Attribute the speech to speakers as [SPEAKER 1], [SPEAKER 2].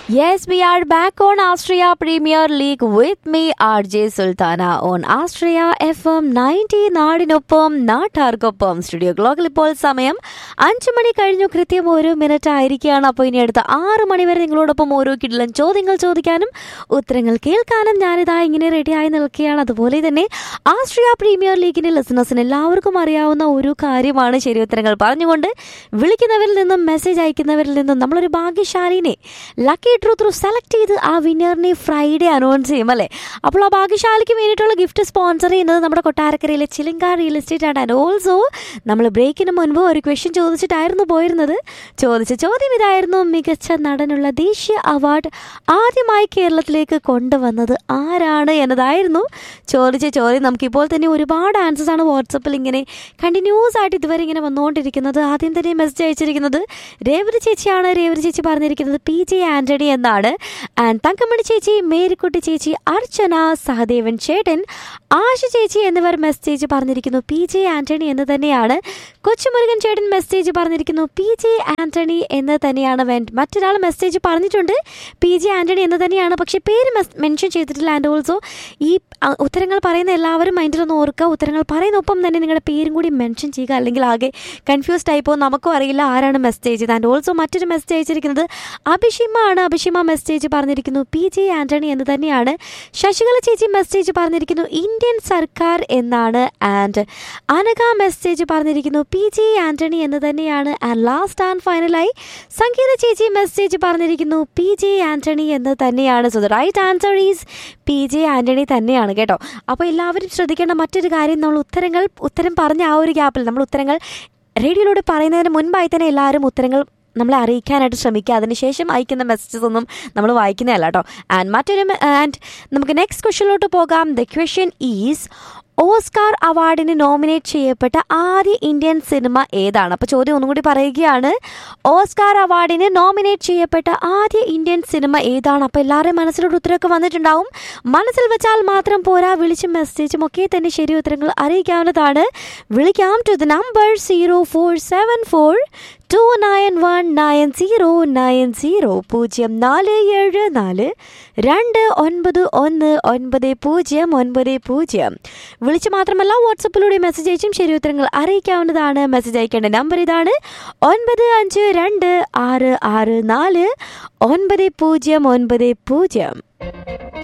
[SPEAKER 1] Yes, we are back on Austria Premier League with me, RJ Sultana, on Austria FM 90 നാടിനൊപ്പം നാട്ടാർക്കൊപ്പം studio ഗ്ലോക്കിൽ ഇപ്പോൾ സമയം അഞ്ചു മണി കഴിഞ്ഞു കൃത്യം ഒരു മിനിറ്റ് ആയിരിക്കുകയാണ് അപ്പോൾ ഇനി അടുത്ത ആറ് മണി വരെ നിങ്ങളോടൊപ്പം ഓരോ കിടിലൻ ചോദ്യങ്ങൾ ചോദിക്കാനും ഉത്തരങ്ങൾ കേൾക്കാനും ഞാനിതാ ഇങ്ങനെ റെഡിയായി നിൽക്കുകയാണ് അതുപോലെ തന്നെ ആസ്ട്രിയ പ്രീമിയർ ലീഗിന്റെ ലിസണേഴ്സിന് എല്ലാവർക്കും അറിയാവുന്ന ഒരു കാര്യമാണ് ശരി ഉത്തരങ്ങൾ പറഞ്ഞുകൊണ്ട് വിളിക്കുന്നവരിൽ നിന്നും മെസ്സേജ് അയക്കുന്നവരിൽ നിന്നും നമ്മളൊരു ഭാഗ്യശാലിനെ ലക്കി ഡ്രൂ ത്രൂ സെലക്ട് ചെയ്ത് ആ വിന്നറിനെ ഫ്രൈഡേ അനൗൺസ് ചെയ്യും അല്ലേ അപ്പോൾ ആ ഭാഗ്യശാലിക്ക് വേണ്ടിയിട്ടുള്ള ഗിഫ്റ്റ് സ്പോൺസർ ചെയ്യുന്നത് നമ്മുടെ കൊട്ടാരക്കരയിലെ ചിലിങ്ക റിയൽ എസ്റ്റേറ്റ് ആണ് ആൻഡ് ഓൾസോ നമ്മൾ ബ്രേക്കിന് മുൻപ് ഒരു ക്വസ്റ്റ്യൻ ചോദിച്ചിട്ടായിരുന്നു പോയിരുന്നത് ചോദിച്ച ചോദ്യം ഇതായിരുന്നു മികച്ച നടനുള്ള ദേശീയ അവാർഡ് ആദ്യമായി കേരളത്തിലേക്ക് കൊണ്ടുവന്നത് ആരാണ് എന്നതായിരുന്നു ചോദിച്ച ചോദ്യം നമുക്കിപ്പോൾ തന്നെ ഒരുപാട് ആൻസേഴ്സ് ആണ് വാട്സപ്പിൽ ഇങ്ങനെ കണ്ടിന്യൂസ് ആയിട്ട് ഇതുവരെ ഇങ്ങനെ വന്നുകൊണ്ടിരിക്കുന്നത് ആദ്യം തന്നെ മെസ്സേജ് അയച്ചിരിക്കുന്നത് രേവതി ചേച്ചിയാണ് രേവതി ചേച്ചി പറഞ്ഞിരിക്കുന്നത് പി ജെ ആന്റണി എന്നാണ് ആൻഡ് തങ്കമണി ചേച്ചി മേരിക്കുട്ടി ചേച്ചി അർച്ചന സഹദേവൻ ചേട്ടൻ ആശ ചേച്ചി എന്നിവർ മെസ്സേജ് പറഞ്ഞിരിക്കുന്നു പി ജെ ആന്റണി എന്ന് തന്നെയാണ് കൊച്ചുമുരുകൻ ചേട്ടൻ മെസ്സേജ് പറഞ്ഞിരിക്കുന്നു പി ജെ ആന്റണി എന്ന് തന്നെയാണ് വെൻ- മറ്റൊരാൾ മെസ്സേജ് പറഞ്ഞിട്ടുണ്ട് പി ജെ ആന്റണി എന്ന് തന്നെയാണ് പക്ഷേ പേര് മെൻഷൻ ചെയ്തിട്ടില്ല ആൻഡ് ഓൾസോ ഈ ആ, ഉത്തരങ്ങൾ പറയുന്ന എല്ലാവരും മൈൻഡിലൊന്ന് ഓർക്കുക ഉത്തരങ്ങൾ പറയുന്ന ഒപ്പം തന്നെ നിങ്ങളുടെ പേരും കൂടി മെൻഷൻ ചെയ്യുക അല്ലെങ്കിൽ ആകെ കൺഫ്യൂസ്ഡ് ആയിപ്പോ നമുക്കും അറിയില്ല ആരാണ് മെസ്സേജ് ചെയ്തത് ആൻഡ് ഓൾസോ മറ്റൊരു മെസ്സേജ് അയച്ചിരിക്കുന്നത് അഭിഷിമ ആണ് അഭിഷിമ മെസ്സേജ് പറഞ്ഞിരിക്കുന്നു പി ജെ ആന്റണി എന്ന് തന്നെയാണ് ശശികല ചേച്ചി മെസ്സേജ് പറഞ്ഞിരിക്കുന്നു ഇന്ത്യൻ സർക്കാർ എന്നാണ് ആൻഡ് അനഘ മെസ്സേജ് പറഞ്ഞിരിക്കുന്നു പി ജെ ആന്റണി എന്ന് തന്നെയാണ് ആൻഡ് ലാസ്റ്റ് ആൻഡ് ഫൈനലായി സംഗീത ചേച്ചി മെസ്സേജ് പറഞ്ഞിരിക്കുന്നു പി ജെ ആന്റണി എന്ന് തന്നെയാണ് so the right answer is P J Antony തന്നെയാണ് കേട്ടോ അപ്പോൾ എല്ലാവരും ശ്രദ്ധിക്കേണ്ട മറ്റൊരു കാര്യം നമ്മൾ ഉത്തരങ്ങൾ ഉത്തരം പറഞ്ഞ ആ ഒരു ഗ്യാപ്പിൽ നമ്മൾ ഉത്തരങ്ങൾ റേഡിയോയിലൂടെ പറയുന്നതിന് മുൻപായി തന്നെ എല്ലാവരും ഉത്തരങ്ങൾ നമ്മളെ അറിയിക്കാനായിട്ട് ശ്രമിക്കുക അതിനുശേഷം അയക്കുന്ന മെസ്സേജസ് ഒന്നും നമ്മൾ വായിക്കുന്നതല്ല കേട്ടോ ആൻഡ് മറ്റൊരു ആൻഡ് നമുക്ക് നെക്സ്റ്റ് ക്വസ്റ്റ്യനിലോട്ട് പോകാം ദ ക്വസ്റ്റ്യൻ ഈസ് ഓസ്കാർ അവാർഡിന് നോമിനേറ്റ് ചെയ്യപ്പെട്ട ആദ്യ ഇന്ത്യൻ സിനിമ ഏതാണ് അപ്പോൾ ചോദ്യം ഒന്നും കൂടി പറയുകയാണ് ഓസ്കാർ അവാർഡിന് നോമിനേറ്റ് ചെയ്യപ്പെട്ട ആദ്യ ഇന്ത്യൻ സിനിമ ഏതാണ് അപ്പോൾ എല്ലാവരുടെയും മനസ്സിലൊരു ഉത്തരമൊക്കെ വന്നിട്ടുണ്ടാവും മനസ്സിൽ വെച്ചാൽ മാത്രം പോരാ വിളിച്ചും മെസ്സേജും ഒക്കെ തന്നെ ശരി ഉത്തരങ്ങൾ അറിയിക്കാവുന്നതാണ് വിളിക്കാം to the number zero four seven four two nine one nine zero nine zero പൂജ്യം നാല് ഏഴ് നാല് രണ്ട് ഒൻപത് ഒന്ന് ഒൻപത് പൂജ്യം ഒൻപത് പൂജ്യം വിളിച്ച് മാത്രമല്ല വാട്സപ്പിലൂടെ മെസ്സേജ് അയച്ചും ശരി ഉത്തരങ്ങൾ അറിയിക്കാവുന്നതാണ് മെസ്സേജ് അയക്കേണ്ട നമ്പർ ഇതാണ് ഒൻപത് അഞ്ച് രണ്ട് ആറ് ആറ് നാല് ഒൻപത് പൂജ്യം ഒൻപത് പൂജ്യം